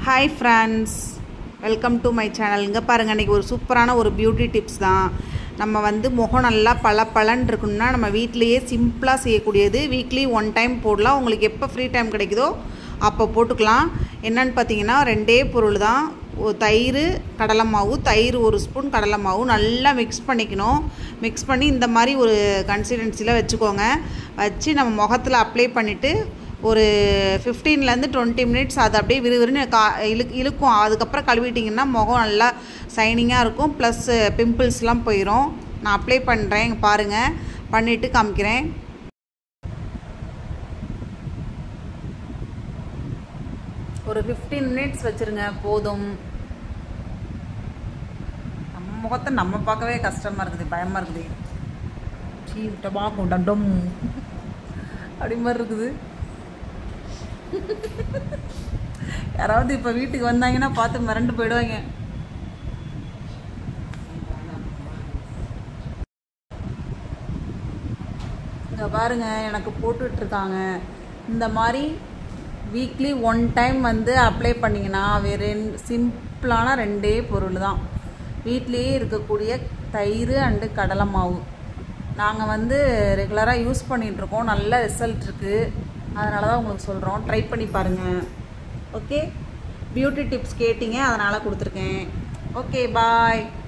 hi friends welcome to my channel இங்கே பாருங்கள் இன்றைக்கி ஒரு சூப்பரான ஒரு பியூட்டி டிப்ஸ் தான் நம்ம வந்து முகம் நல்லா பல பலன் இருக்கணும்னா நம்ம வீட்டிலையே சிம்பிளாக செய்யக்கூடியது வீக்லி ஒன் டைம் போடலாம் உங்களுக்கு எப்போ ஃப்ரீ டைம் கிடைக்குதோ அப்போ போட்டுக்கலாம் என்னன்னு பார்த்தீங்கன்னா ரெண்டே பொருள் தான் ஒரு தயிர் கடலை மாவு தயிர் ஒரு ஸ்பூன் கடலை மாவு நல்லா மிக்ஸ் பண்ணிக்கணும் மிக்ஸ் பண்ணி இந்த மாதிரி ஒரு கன்சிஸ்டன்சியில் வச்சுக்கோங்க வச்சு நம்ம முகத்தில் அப்ளை பண்ணிவிட்டு ஒரு ஃபிஃப்டீன்லேருந்து டுவெண்ட்டி மினிட்ஸ் அது அப்படியே விறுவிறுன்னு கா இழு இழுக்கும் அதுக்கப்புறம் கழுவிட்டிங்கன்னா முகம் நல்லா சைனிங்காக இருக்கும் ப்ளஸ் பிம்பிள்ஸ்லாம் போயிடும் நான் அப்ளை பண்ணுறேன் இங்கே பாருங்கள் பண்ணிவிட்டு காமிக்கிறேன் ஒரு ஃபிஃப்டீன் மினிட்ஸ் வச்சுருங்க போதும் நம்ம முகத்தை நம்ம பார்க்கவே கஷ்டமாக இருக்குது பயமாக இருக்குது சீ டபாக்கும் டட்டம் அப்படி மாதிரி இருக்குது யாராவது இப்போ வீட்டுக்கு வந்தாங்கன்னா பார்த்து மிரண்டு போயிடுவாங்க இங்கே பாருங்க எனக்கு போட்டுட்ருக்காங்க இந்த மாதிரி வீக்லி ஒன் டைம் வந்து அப்ளை பண்ணிங்கன்னா வேறு சிம்பிளான ரெண்டே பொருள் தான் வீட்லேயே இருக்கக்கூடிய தயிர் அண்டு கடலை மாவு நாங்கள் வந்து ரெகுலராக யூஸ் பண்ணிகிட்ருக்கோம் நல்ல ரிசல்ட் இருக்குது அதனால தான் உங்களுக்கு சொல்கிறோம் ட்ரை பண்ணி பாருங்கள் ஓகே பியூட்டி டிப்ஸ் கேட்டிங்க அதனால் கொடுத்துருக்கேன் ஓகே பாய்